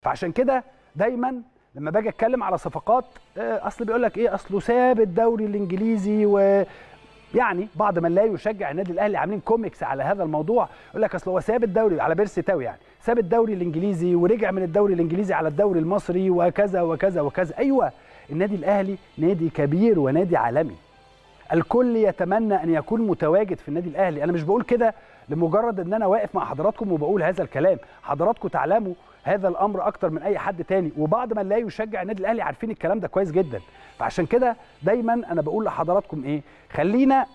فعشان كده دايما لما باجي اتكلم على صفقات آه، اصل بيقول لك ايه اصله ساب الدوري الانجليزي و يعني بعض من لا يشجع النادي الاهلي عاملين كوميكس على هذا الموضوع يقول لك اصل هو ساب الدوري على بيرسي تاوي يعني ساب الدوري الانجليزي ورجع من الدوري الانجليزي على الدوري المصري وكذا وكذا وكذا ايوه النادي الاهلي نادي كبير ونادي عالمي الكل يتمنى ان يكون متواجد في النادي الاهلي انا مش بقول كده لمجرد ان انا واقف مع حضراتكم وبقول هذا الكلام حضراتكم تعلموا هذا الامر اكتر من اي حد تاني وبعض من لا يشجع النادي الاهلي عارفين الكلام ده كويس جدا فعشان كده دايما انا بقول لحضراتكم ايه خلينا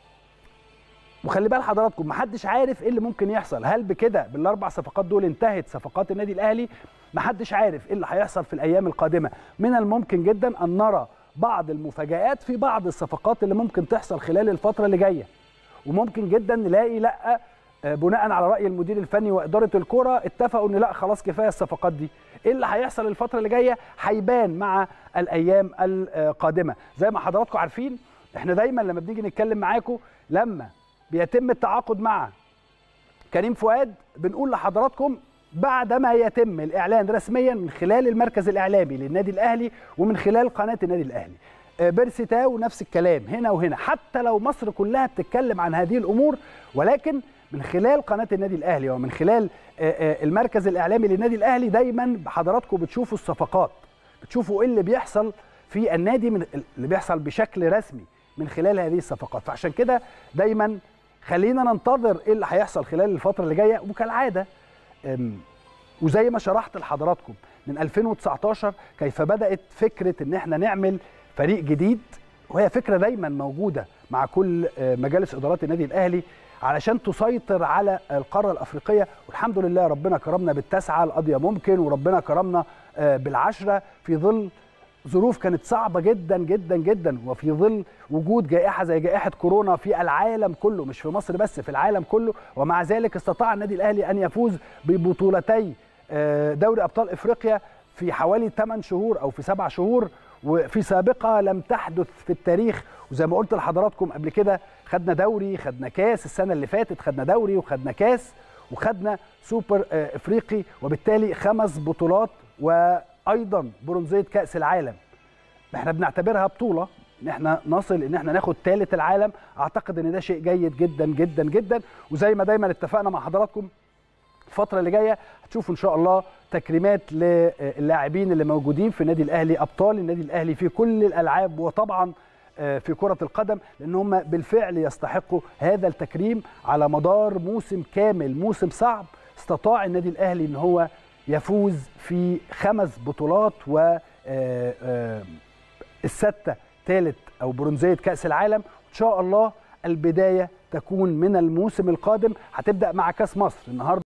وخلي بال حضراتكم محدش عارف ايه اللي ممكن يحصل هل بكده بالاربع صفقات دول انتهت صفقات النادي الاهلي محدش عارف ايه اللي هيحصل في الايام القادمه من الممكن جدا ان نرى بعض المفاجآت في بعض الصفقات اللي ممكن تحصل خلال الفتره اللي جايه وممكن جدا نلاقي لا آه، بناء على راي المدير الفني واداره الكره اتفقوا ان لا خلاص كفايه الصفقات دي ايه اللي هيحصل الفتره اللي جايه هيبان مع الايام القادمه زي ما حضراتكم عارفين احنا دايما لما بنيجي نتكلم معاكم لما بيتم التعاقد مع كريم فؤاد بنقول لحضراتكم بعد ما يتم الاعلان رسميا من خلال المركز الاعلامي للنادي الاهلي ومن خلال قناه النادي الاهلي آه، بيرسي تاو نفس الكلام هنا وهنا حتى لو مصر كلها بتتكلم عن هذه الامور ولكن من خلال قناه النادي الاهلي ومن خلال آه، آه، المركز الاعلامي للنادي الاهلي دايما حضراتكم بتشوفوا الصفقات بتشوفوا ايه اللي بيحصل في النادي من اللي بيحصل بشكل رسمي من خلال هذه الصفقات فعشان كده دايما خلينا ننتظر ايه اللي هيحصل خلال الفتره اللي جايه وكالعاده أم، وزي ما شرحت لحضراتكم من 2019 كيف بدات فكره ان احنا نعمل فريق جديد وهي فكره دايما موجوده مع كل آه، مجالس ادارات النادي الاهلي علشان تسيطر على القاره الافريقيه والحمد لله ربنا كرمنا بالتسعه القضيه ممكن وربنا كرمنا آه، بالعشره في ظل ظروف كانت صعبه جدا جدا جدا وفي ظل وجود جائحه زي جائحه كورونا في العالم كله مش في مصر بس في العالم كله ومع ذلك استطاع النادي الاهلي ان يفوز ببطولتي آه، دوري ابطال افريقيا في حوالي 8 شهور او في 7 شهور وفي سابقه لم تحدث في التاريخ وزي ما قلت لحضراتكم قبل كده خدنا دوري خدنا كاس السنه اللي فاتت خدنا دوري وخدنا كاس وخدنا سوبر آه، افريقي وبالتالي خمس بطولات وايضا برونزيه كاس العالم احنا بنعتبرها بطوله ان احنا نصل ان احنا ناخد ثالث العالم اعتقد ان ده شيء جيد جدا جدا جدا وزي ما دايما اتفقنا مع حضراتكم الفترة اللي جاية هتشوفوا إن شاء الله تكريمات للاعبين اللي موجودين في النادي الأهلي أبطال النادي الأهلي في كل الألعاب وطبعا آه، في كرة القدم لأن هم بالفعل يستحقوا هذا التكريم على مدار موسم كامل موسم صعب استطاع النادي الأهلي إن هو يفوز في خمس بطولات و آه، آه، الستة ثالث أو برونزية كأس العالم إن شاء الله البداية تكون من الموسم القادم هتبدأ مع كأس مصر النهاردة